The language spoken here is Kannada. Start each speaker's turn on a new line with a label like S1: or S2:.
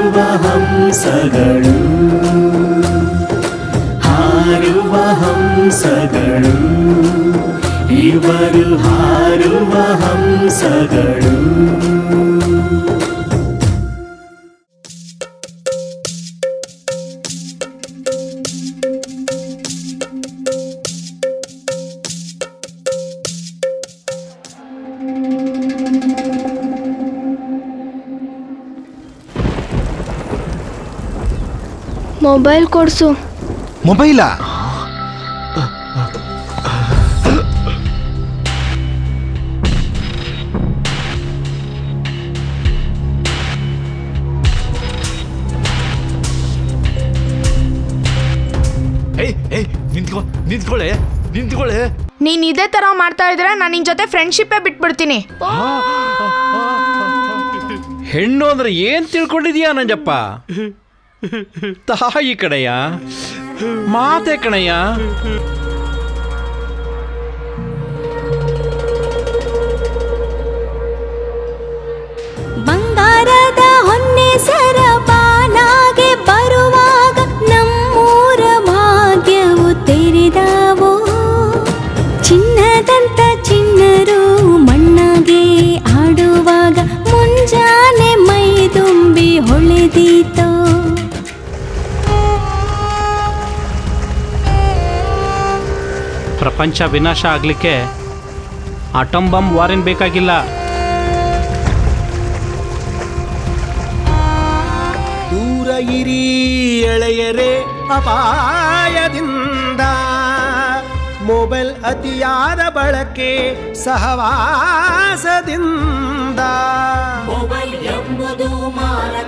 S1: ಹಾರುವ ಹಂಸಗಳು ಹಾರುವ ಹಂಸಗಳು ಇವರು ಹಾರುವ ಹಂಸಗಳು
S2: ಮೊಬೈಲ್ ಕೊಡ್ಸು
S3: ಮೊಬೈಲಾ
S4: ಏಯ್ ಏಯ್ ನಿಂತ್ಕೊ ನಿಂತ್ಕೊಳ್ಳೆ ನಿಂತ್ಕೊಳ್ಳೆ
S2: ನೀನ್ ಇದೇ ತರ ಮಾಡ್ತಾ ಇದ್ರೆ ನಾನು ನಿನ್ ಜೊತೆ ಫ್ರೆಂಡ್ಶಿಪ್ಪೇ ಬಿಟ್ಬಿಡ್ತೀನಿ
S5: ಹೆಣ್ಣು ಅಂದ್ರೆ ಏನ್ ತಿಳ್ಕೊಂಡಿದ್ಯಾ ನಂಜಪ್ಪ ತಾಯಿ ಕಣಯ್ಯ ಮಾತೆ ಕಣಯ್ಯ
S6: ಬಂಗಾರದ ಹೊನ್ನೆ ಸರ ಬಾನಾಗೆ ಬರುವಾಗ ನಮ್ಮೂರ ಭಾಗ್ಯವು ತೆರೆದಾವೋ ಚಿನ್ನದಂತ ಚಿನ್ನರು ಮಣ್ಣಾಗೆ ಆಡುವಾಗ ಮುಂಜಾನೆ ಮೈ ತುಂಬಿ ಹೊಳೆದೀತೋ
S5: ಪ್ರಪಂಚ ವಿನಾಶ ಆಗ್ಲಿಕ್ಕೆ ಆಟಮ್ ಬಾಂಬ್ ವಾರೇನ್ ಬೇಕಾಗಿಲ್ಲ
S7: ದೂರ ಇರಿ ಎಳೆಯರೆ ಅಪಾಯದಿಂದ ಮೊಬೈಲ್ ಅತಿಯಾದ ಬಳಕೆ ಸಹವಾಸದಿಂದ
S1: ಮೊಬೈಲ್ ಎಂಬುದು ಮಾರಕ